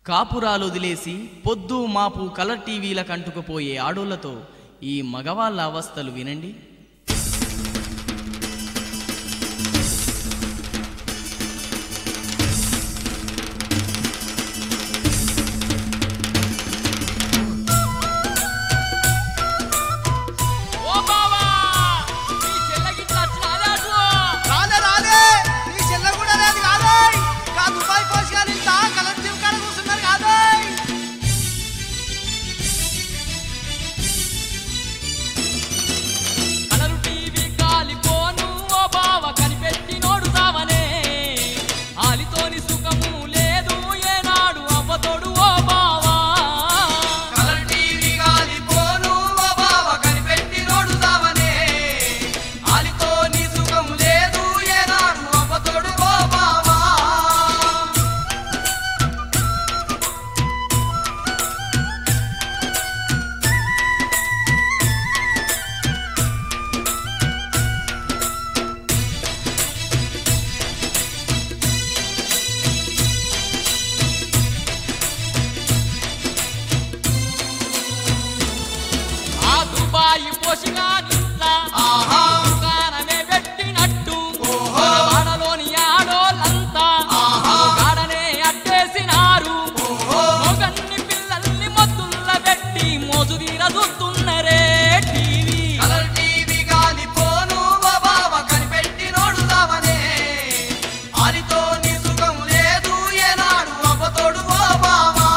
కాపురాలు వదిలేసి పొద్దు మాపు కలర్ టీవీల కంటుకుపోయే ఆడోళ్లతో ఈ మగవాళ్ళ అవస్థలు వినండి ఓ బావా నీ చెల్లగిట్ల వచ్చినాదా అటు? రాలే రాలే నీ చెల్ల కూడా లేదు కాదే కా దుబాయ్ పోసి కానీ ఇంత కలర్ టీవీ కాడ కూర్చున్నారు కాదే కలరు టీవీ కాలిపోను ఓ బావ కనిపెట్టినోడు సావనే ఆలితోని సుఖము లేదు ఏనాడు అవ్వతోడు ఓ బావా కలర్ టీవీ గాలిపోను ఓ బావ కనిపెట్టి రోడ్డు సావనే ఆలితో నీ సుఖం లేదు ఏనాడు అవ్వతోడు ఓ బావా ఆ దుబాయి పోసిగా నిట్లా ఆహా. దుకాణమే పెట్టినట్టు వాడలోని ఆడోళ్ళంతా గాడనే అడ్డేసినారు మొగన్ని పిల్లల్ని మొద్దుల్ల పెట్టి మోజు తీర చూస్తున్నరే టీవీ కలర్ టీవీ గాలిపోను ఓ బావ కనిపెట్టి రోడ్డు సావనే ఆలితో నీ సుఖం లేదు ఏనాడు అవ్వతోడు ఓ బావా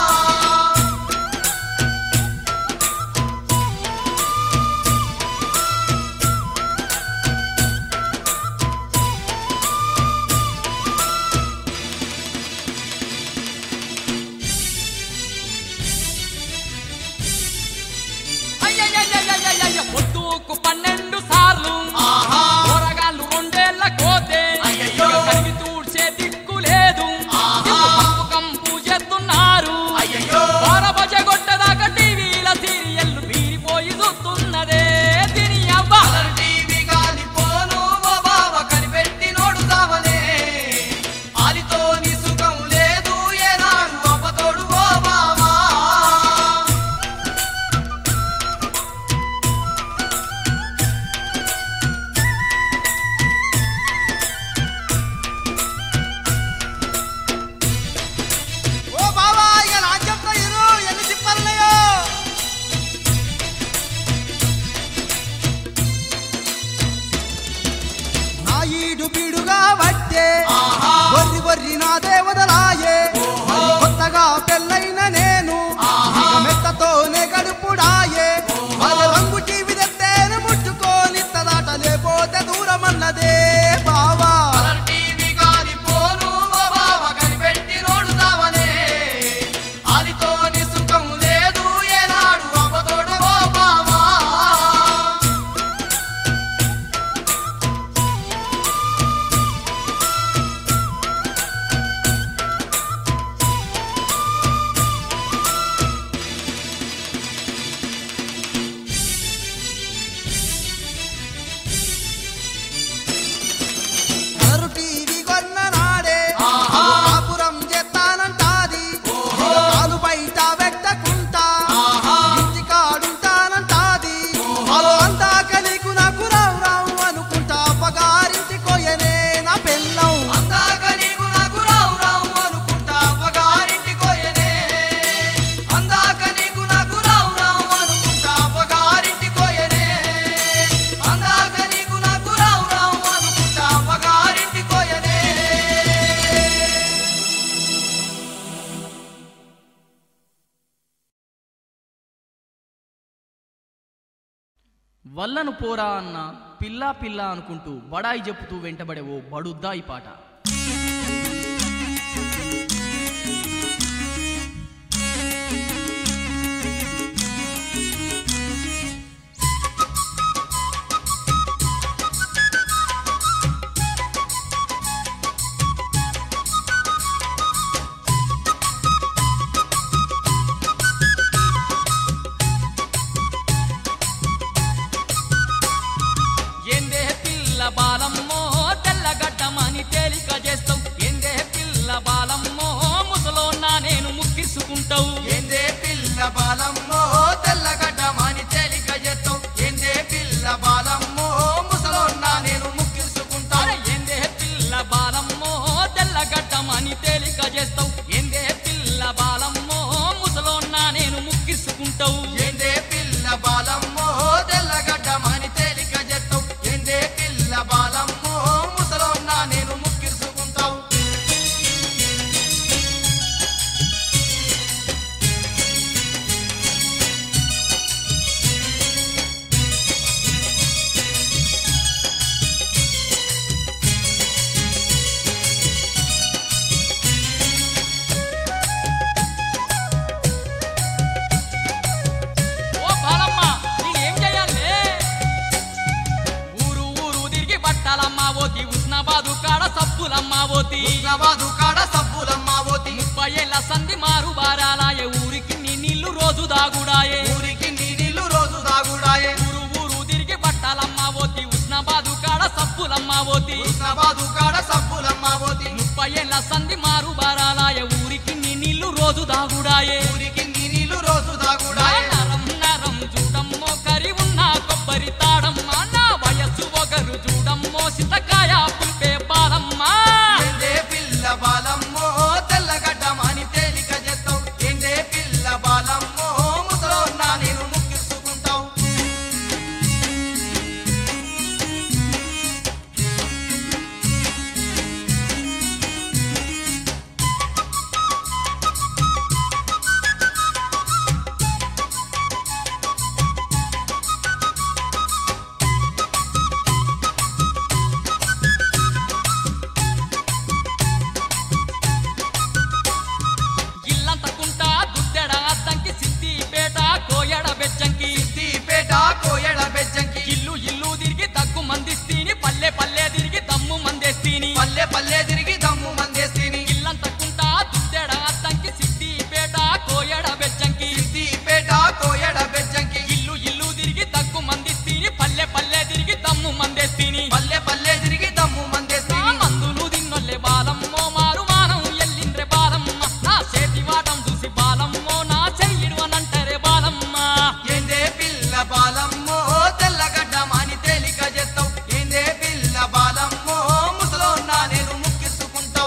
అయ్యయ్యయ్యయ్యయ్యయ్య, పొద్దుకు పన్నెండు సార్లు ఆహా. కూరగాళ్ళు రెండేళ్ల కోతే అయ్యయ్యో. ఇక కడిగి తూడ్చే దిక్కు లేదు ఆహా. ఇక కంపు కంపు చేస్తున్నారు అయ్యయ్యో. బొజ కొట్టదాకా టీవీల సీరియల్ వీరిపోయి చూస్తున్నదే దీని అవ్వ కలర్ టీవీ గాలిపోను ఓ బావ కనిపెట్టి నోడు సావనే ఆలితో నీ సుఖం లేదు ఏనాడు అవ్వతోడు ఓ బావా ఓ బావా ఇక నా చెప్తా ఇరు ఎన్ని తిప్పాలన్నాయో నా ఈడు బీడుగా వట్టే బొర్రి బొర్రి నా దేవతలాయే కొత్తగా పెళ్ళైన నేను ఇక మెత్తతోనే గడుపుడాయే వాళ్ళ రంగు టీవీ తెత్తేను ముట్టుకోని తదాట లేపోతే దూరమన్నదే బావా టీవీ గాలిపోను ఓ బావ కనిపెట్టి రోడ్డు సావనే ఆదితో నీ సుఖం లేదు ఏనాడు అవ్వతోడు ఓ బావా కలరు టీవీ కొన్న నాడే కాపురం చేస్తానంటాది కాలు బయట పెట్టకుంటా ఇంటి కాడుంటానంటాది అందాక నీకు నాకు రావు రావు అనుకుంటా పగారింటి కోయనే నా పెళ్ళం అందాక నీకు నాకు రావు రావు అనుకుంటా పగారింటి కోయనే అందాక నీకు నాకు రావు రావు అనుకుంటా పగారింటి కోయనే అందాక నీకు నాకు రావు రావు అనుకుంటా పగారింటి కోయనే వల్లను పోరా అన్న పిల్లా పిల్ల అనుకుంటూ బడాయి చెప్పుతూ వెంటబడే ఓ బడుద్దాయి పాట ఏందే పిల్ల బాలమ్మో తెల్లగడ్డమని తేలిక పోతి హుస్నాబాదు కాడ సబ్బులమ్మ పోతి ముప్పై ఏళ్ళ సంధి మారు బారాలాయే ఊరికి నీ నీళ్లు రోజు దాగుడాయే ఊరికి నీ నీళ్లు రోజు దాగుడాయే ఊరు ఊరు తిరిగి బట్టాలమ్మ పోతి ఉష్ణబాదు కాడ సప్పులమ్మ పోతి హుస్నాబాదు కాడ సబ్బులమ్మ పోతి ముప్పై ఏళ్ళ సంధి మారు బారాలాయే ఊరికి నీ నీళ్లు రోజు దాగుడాయే ఊరికి నీ నీళ్లు రోజు దాగుడాయే నరం నరం చూడమ్మో కరి ఉన్న కొబ్బరి తాడమ్మ నా వయస్సు ఒకరు చూడమ్మో సింతకాయ పుల్పే బాలమ్మ ఏందే పిల్ల బాలమ్మో తెల్లగడ్డమని తేలిక చేస్తావు ఏందే పిల్ల బాలమ్మో ముసలోన్నా నేను ముక్కిసుకుంటావు ఇల్లంతకుంటా దుద్దెడ అద్దంకి సిద్దిపేట కోయడ బెజ్జంకి సిద్దిపేట కోయడ బెజ్జంకి ఇల్లు ఇల్లు తిరిగి దగ్గు మందిస్తీని పల్లె పల్లె తిరిగి దమ్ము మందేస్తీని పల్లె పల్లె తిరిగి దమ్ము మందేస్తీని ఇల్లంతకుంటా దుద్దెడ అద్దంకి సిద్దిపేట కోయడ బెజ్జంకి సిద్దిపేట కోయడ బెజ్జంకి ఇల్లు ఇల్లు తిరిగి దగ్గు మందిస్తీని పల్లె పల్లె తిరిగి దమ్ము మందేస్తీని పల్లె పల్లె తిరిగి దమ్ము నా మందేస్తీని మందులు దిన్నొల్లే బాలమ్మో మారు మానం ఎల్లిండ్రే బాలమ్మ నా చేతి వాటం చూసి బాలమ్మో నా చెయ్యిడు అనంటరే బాలమ్మ ఏందే పిల్ల బాలమ్మో తెల్లగడ్డమని తేలిక చేస్తావు ఏందే పిల్ల బాలమ్మో ముసలోన్నా నేను ముక్కిసుకుంటావు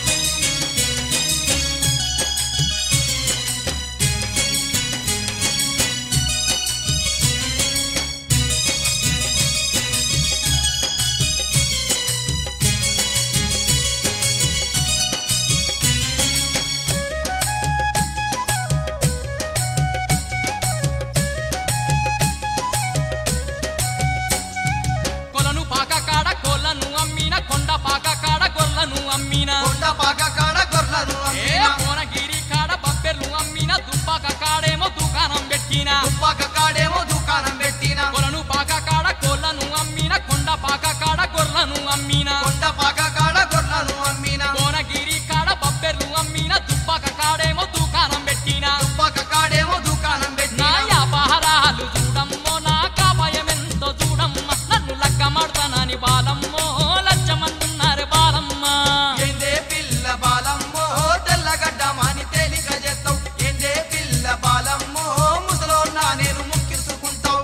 కొలను పాక కాడ కోళ్ళను అమ్మిన కొండ పాక కాడ గొర్లను అమ్మిన కొండ పాక కాడ గొర్రెలను ఏ అమ్మిన కోనగిరి కాడ బబ్బెర్లు అమ్మిన దుబ్బాక కాడేమో దుకాణం పెట్టిన తుప్పాక కాడేమో దుకాణం పెట్టిన కొలను పాక కాడ కోళ్ళను అమ్మిన కొండ పాక కాడ గొర్లను అమ్మిన కొండ పాక కాడ గొర్రెలను అమ్మిన కోనగిరి కాడ బబ్బెర్లు అమ్మిన దుబ్బాక కాడేమో దుకాణం పెట్టిన తుప్పాక కాడేమో దుకాణం పెట్టిన నా వ్యాపారాలు చూడమ్మో నా కాపాయమెంతో చూడమ్మ నన్ను లక్క మాడతానని బాలమ్మో లచ్చమంటున్నారు బాలమ్మ ఏందే పిల్ల బాలమ్మో తెల్లగడ్డమని తేలిక చేస్తావు ఏందే పిల్ల బాలమ్మో ముసలోన్నా నేను ముక్కిసుకుంటావు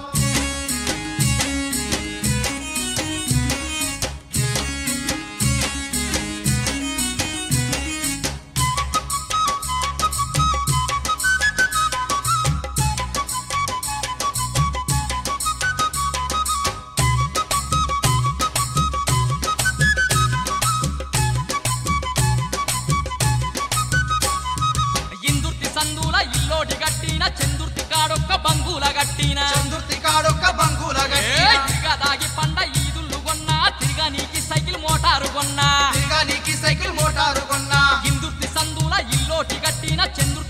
ఇందుర్తి సందుల ఇల్లోటి గట్టిన చందుర్తి కాడొక్క బంగుల గట్టిన చందుర్తి కాడొక్క బంకుల ఏ తిరగా దాగి పండ ఈదుళ్ళు కొన్నా తిరగా నీకి సైకిల్ మోటారు కొన్నా తిరగా నీకి సైకిల్ మోటారు కొన్నా ఇందుర్తి సందుల ఇల్లోటి గట్టిన చంద్రుతి